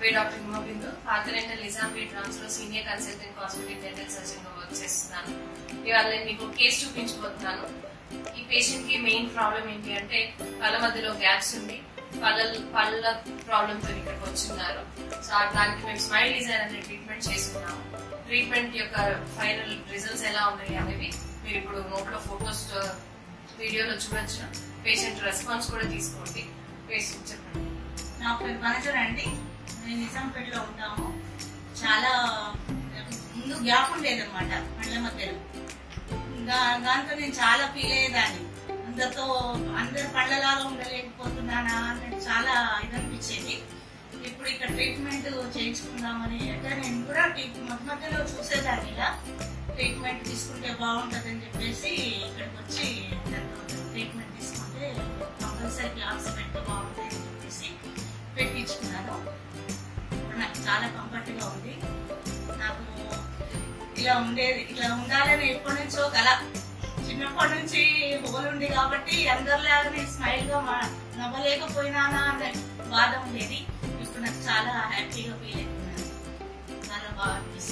పేరు డాక్టర్ హిమబిందు పార్థరెంటల్ నిజాంపేట్ బ్రాంచ్ లో senior consultant cosmetic dental surgeon గా వర్క్ చేస్తున్నాను ఇవాళ నేను మీకు కేసు చూపించబోతున్నాను ఈ పేషెంట్ కి మెయిన్ ప్రాబ్లం ఏంటి అంటే పళ్ళ మధ్యలో గ్యాప్స్ ఉంది పళ్ళ పళ్ళ ప్రాబ్లమ్ తో ఇక్కడికి వచ్చిన్నారు సో ఆ దానికి మేము స్మైల్ డిజైన్ అనే ట్రీట్మెంట్ చేసుకున్నాము ట్రీట్మెంట్ యొక్క ఫైనల్ రిజల్ట్స్ ఎలా ఉన్నాయి అనేవి మీరు ఇప్పుడు నోట్లో ఫొటోస్ వీడియోలో చూడొచ్చు పేషెంట్ రెస్పాన్స్ కూడా తీసుకోండి పేషెంట్ చెప్పండి నా పేరు వనజర్ అండి మేము నిజాంపేటలో ఉంటాము చాలా ముందు గ్యాప్ ఉండేదన్నమాట పళ్ళ మధ్యలో దా- దాంతో నేను చాలా ఫీల్ అయ్యేదాన్ని అందరితో అందరి పళ్ళలాగా ఉండలేకపోతున్నానా అని చాలా ఇది అనిపించేది ఇప్పుడు ఇక్కడ ట్రీట్మెంట్ చేయించుకుందామని అంటే నేను కూడా ట్రీట్- మధ్య మధ్యలో చూసేదాన్ని ఇలా ట్రీట్మెంట్ తీసుకుంటే బాగుంటుందని చెప్పేసి ఇక్కడికి వచ్చి దాంతో ట్రీట్మెంట్ తీసుకుంటే కంపల్సరీ క్లాస్ పెడితే బాగుంటుంది అని చెప్పేసి పెట్టించుకున్నాను ఇప్పుడు నాకు చాలా కంఫర్ట్ గా ఉంది నాకు ఇలా ఉండేది ఇలా ఉండాలని ఎప్పటి నుంచో కల చిన్నప్పటి నుంచి హోల్ ఉంది కాబట్టి అందరిలాగానే స్మైల్ గా మా- నవ్వలేకపోయినానా అనే బాధ ఉండేది ఇప్పుడు నాకు చాలా హ్యాపీగా ఫీల్ అవుతున్నాను చాలా బాగా అనిపిస్తుంది